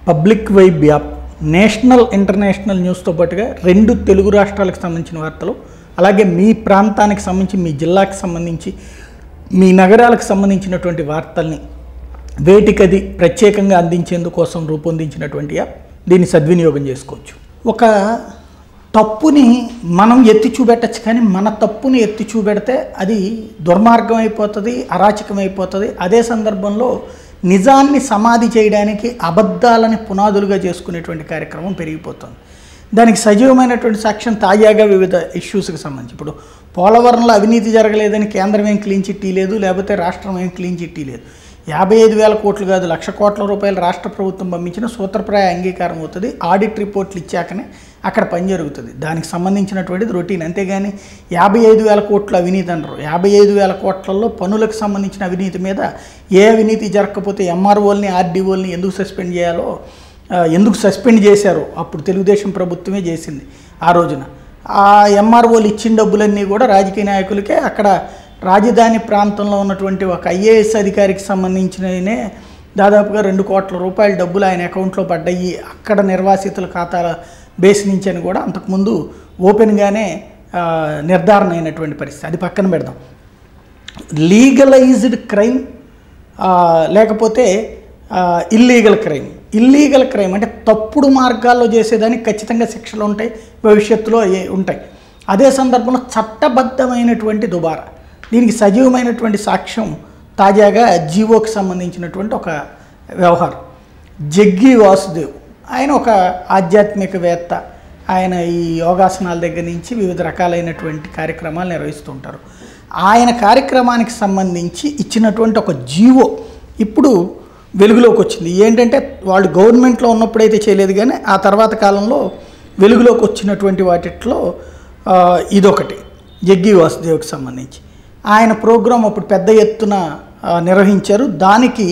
public vibe app national international న్యూస్తో పాటుగా రెండు తెలుగు రాష్ట్రాలకు సంబంధించిన వార్తలు అలాగే మీ ప్రాంతానికి సంబంధించి మీ జిల్లాకి సంబంధించి మీ నగరాలకు సంబంధించినటువంటి వార్తల్ని వేటికది ప్రత్యేకంగా అందించేందుకోసం రూపొందించినటువంటి యాప్ దీన్ని సద్వినియోగం చేసుకోవచ్చు ఒక తప్పుని మనం ఎత్తి చూపెట్టచ్చు కానీ మన తప్పుని ఎత్తి చూపెడితే అది దుర్మార్గం అయిపోతుంది అరాచకం అయిపోతుంది అదే సందర్భంలో నిజాన్ని సమాధి చేయడానికి అబద్ధాలని పునాదులుగా చేసుకునేటువంటి కార్యక్రమం పెరిగిపోతుంది దానికి సజీవమైనటువంటి సాక్ష్యం తాజాగా వివిధ ఇష్యూస్కి సంబంధించి ఇప్పుడు పోలవరంలో అవినీతి జరగలేదని కేంద్రం ఏం క్లీన్ చిట్టి లేదు లేకపోతే రాష్ట్రం ఏం క్లీన్ చిట్టి లేదు యాభై ఐదు వేల కోట్లు కాదు లక్ష కోట్ల రూపాయలు రాష్ట్ర ప్రభుత్వం పంపించిన సూత్రప్రాయ అంగీకారం అవుతుంది ఆడిట్ రిపోర్ట్లు ఇచ్చాకనే అక్కడ పని జరుగుతుంది దానికి సంబంధించినటువంటిది రొటీన్ అంతేగాని యాభై ఐదు వేల కోట్ల అవినీతి అంటారు యాభై ఐదు వేల కోట్లలో పనులకు సంబంధించిన అవినీతి మీద ఏ అవినీతి జరగకపోతే ఎంఆర్ఓల్ని ఆర్డీఓల్ని ఎందుకు సస్పెండ్ చేయాలో ఆ, ఎందుకు సస్పెండ్ చేశారో అప్పుడు తెలుగుదేశం ప్రభుత్వమే చేసింది ఆ రోజున ఆ ఎంఆర్ఓలు ఇచ్చిన డబ్బులన్నీ కూడా రాజకీయ నాయకులకే అక్కడ రాజధాని ప్రాంతంలో ఉన్నటువంటి ఒక ఐఏఎస్ అధికారికి సంబంధించిననే దాదాపుగా రెండు కోట్ల రూపాయల డబ్బులు ఆయన అకౌంట్లో పడ్డాయి అక్కడ నిర్వాసితుల ఖాతాల బేస్ నుంచి అని కూడా అంతకుముందు ఓపెన్గానే ఆ, నిర్ధారణ అయినటువంటి పరిస్థితి అది పక్కన పెడదాం లీగలైజ్డ్ క్రైమ్ లేకపోతే ఇల్లీగల్ క్రైమ్ ఇల్లీగల్ క్రైమ్ అంటే తప్పుడు మార్గాల్లో చేసేదానికి ఖచ్చితంగా శిక్షలు ఉంటాయి భవిష్యత్తులో ఏ- ఉంటాయి అదే సందర్భంలో చట్టబద్ధమైనటువంటి దుబారా దీనికి సజీవమైనటువంటి సాక్ష్యం తాజాగా జీవోకి సంబంధించినటువంటి ఒక వ్యవహారం జగ్గి వాసుదేవ్ ఆయన ఒక ఆధ్యాత్మికవేత్త ఆయన ఈ యోగాసనాల దగ్గర నుంచి వివిధ రకాలైనటువంటి కార్యక్రమాలు నిర్వహిస్తుంటారు ఆయన కార్యక్రమానికి సంబంధించి ఇచ్చినటువంటి ఒక జీవో ఇప్పుడు వెలుగులోకి వచ్చింది ఏంటంటే వాళ్ళు గవర్నమెంట్లో ఉన్నప్పుడైతే చేయలేదు కానీ ఆ తర్వాత కాలంలో వెలుగులోకి వచ్చినటువంటి వాటిట్లో ఆ, ఇదొకటి జగ్గి వాసుదేవ్కి సంబంధించి ఆయన ప్రోగ్రాం అప్పుడు పెద్ద ఎత్తున ఆ, నిర్వహించారు దానికి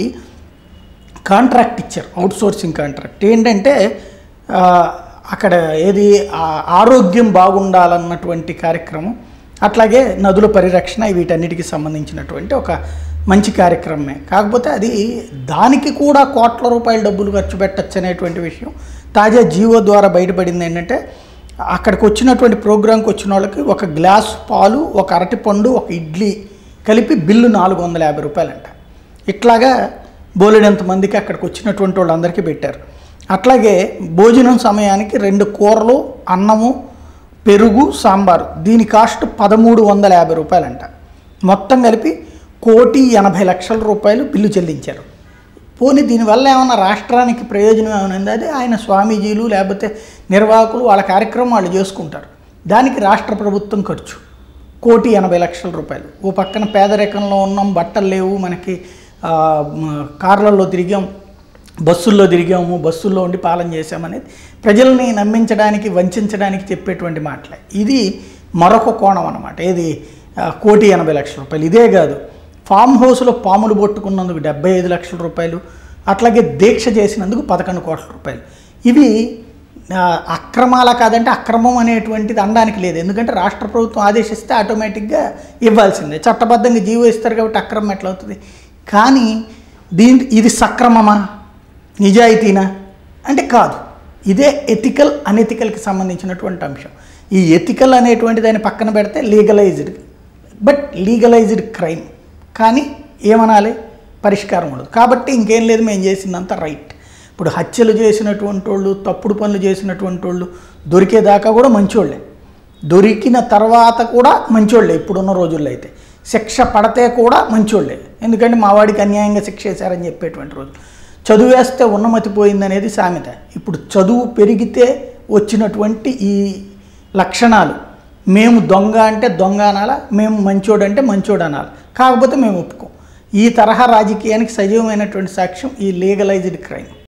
కాంట్రాక్ట్ ఇచ్చారు అవుట్ సోర్సింగ్ కాంట్రాక్ట్ ఏంటంటే ఆ, అక్కడ ఏది ఆ, ఆరోగ్యం బాగుండాలన్నటువంటి కార్యక్రమం అట్లాగే నదుల పరిరక్షణ వీటన్నిటికి సంబంధించినటువంటి ఒక మంచి కార్యక్రమమే కాకపోతే అది దానికి కూడా కోట్ల రూపాయల డబ్బులు ఖర్చు పెట్టచ్చు అనేటువంటి విషయం తాజా జీవో ద్వారా బయటపడింది ఏంటంటే అక్కడికి వచ్చినటువంటి ప్రోగ్రాంకి వచ్చిన వాళ్ళకి ఒక గ్లాసు పాలు ఒక అరటిపండు ఒక ఇడ్లీ కలిపి బిల్లు నాలుగు వందల యాభై రూపాయలంట ఇట్లాగా బోలెడంత మందికి అక్కడికి వచ్చినటువంటి వాళ్ళందరికీ పెట్టారు అట్లాగే భోజనం సమయానికి రెండు కూరలు అన్నము పెరుగు సాంబారు దీని కాస్ట్ పదమూడు వందల యాభై రూపాయలంట మొత్తం కలిపి కోటి ఎనభై లక్షల రూపాయలు బిల్లు చెల్లించారు పోనీ దీనివల్ల ఏమైనా రాష్ట్రానికి ప్రయోజనం ఏమైనా ఉందా అది ఆయన స్వామీజీలు లేకపోతే నిర్వాహకులు వాళ్ళ కార్యక్రమం వాళ్ళు చేసుకుంటారు దానికి రాష్ట్ర ప్రభుత్వం ఖర్చు కోటి ఎనభై లక్షల రూపాయలు ఓ పక్కన పేదరికంలో ఉన్నాం బట్టలు లేవు మనకి ఆ, మ, కార్లలో తిరిగాం బస్సుల్లో తిరిగాము బస్సుల్లో ఉండి పాలన చేశామనేది ప్రజల్ని నమ్మించడానికి వంచడానికి చెప్పేటువంటి మాటలే ఇది మరొక కోణం అన్నమాట ఏది ఆ, కోటి ఎనభై లక్షల రూపాయలు ఇదే కాదు ఫామ్ హౌస్లో పాములు పట్టుకున్నందుకు డెబ్బై ఐదు లక్షల రూపాయలు అట్లాగే దీక్ష చేసినందుకు పదకొండు కోట్ల రూపాయలు ఇవి ఆ, అక్రమాల కాదంటే అక్రమం అనేటువంటిది అనడానికి లేదు ఎందుకంటే రాష్ట్ర ప్రభుత్వం ఆదేశిస్తే ఆటోమేటిక్గా ఇవ్వాల్సిందే చట్టబద్ధంగా జీవో ఇస్తారు కాబట్టి అక్రమం ఎట్లా అవుతుంది కానీ దీని ఇది సక్రమమా నిజాయితీనా అంటే కాదు ఇదే ఎథికల్ అనెథికల్కి సంబంధించినటువంటి అంశం ఈ ఎథికల్ అనేటువంటి దాన్ని పక్కన పెడితే లీగలైజ్డ్ బట్ లీగలైజ్డ్ క్రైమ్ కానీ ఏమనాలి పరిష్కారం ఉండదు కాబట్టి ఇంకేం లేదు మేము చేసిందంతా రైట్ ఇప్పుడు హత్యలు చేసినటువంటి వాళ్ళు తప్పుడు పనులు చేసినటువంటి వాళ్ళు దొరికేదాకా కూడా మంచోళ్ళే దొరికిన తర్వాత కూడా మంచోళ్ళే ఇప్పుడున్న రోజుల్లో అయితే శిక్ష పడితే కూడా మంచోళ్ళే ఎందుకంటే మా వాడికి అన్యాయంగా శిక్ష వేశారని చెప్పేటువంటి రోజు చదువేస్తే ఉన్నమతి పోయిందనేది సామెత ఇప్పుడు చదువు పెరిగితే వచ్చినటువంటి ఈ లక్షణాలు మేము దొంగ అంటే దొంగ అనాలా మేము మంచోడు అంటే మంచోడు అనాలి కాకపోతే మేము ఒప్పుకోం ఈ తరహా రాజకీయానికి సజీవమైనటువంటి సాక్ష్యం ఈ లీగలైజ్డ్ క్రైమ్